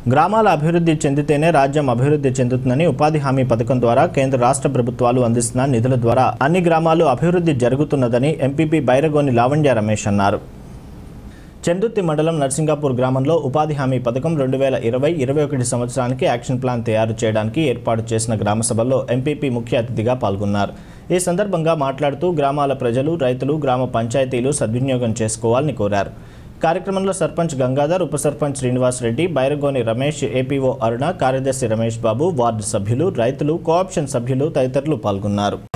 గ్రామాల అభివృద్ధి చెందితేనే రాజ్యం అభివృద్ధి చెందుతుందని ఉపాధి హామీ పథకం ద్వారా కేంద్ర రాష్ట్ర ప్రభుత్వాలు అందిస్తున్న నిధుల ద్వారా అన్ని గ్రామాలు అభివృద్ధి జరుగుతున్నదని ఎంపీపీ బైరగోని లావణ్య రమేష్ అన్నారు చెందుర్తి మండలం నర్సింగాపూర్ గ్రామంలో ఉపాధి హామీ పథకం రెండు వేల ఇరవై ఇరవై ఒకటి సంవత్సరానికి యాక్షన్ ప్లాన్ తయారు చేయడానికి ఏర్పాటు చేసిన గ్రామ సభల్లో ఎంపీపీ ముఖ్య అతిథిగా పాల్గొన్నారు ఈ సందర్భంగా మాట్లాడుతూ గ్రామాల ప్రజలు రైతులు గ్రామ పంచాయతీలు సద్వినియోగం చేసుకోవాలని కోరారు కార్యక్రమంలో సర్పంచ్ గంగాధర్ ఉప సర్పంచ్ శ్రీనివాస్ రెడ్డి బైరగోని రమేష్ ఏపీఓ అరుణ కార్యదర్శి రమేష్ బాబు వార్డు సభ్యులు రైతులు కోఆప్షన్ సభ్యులు తదితరులు పాల్గొన్నారు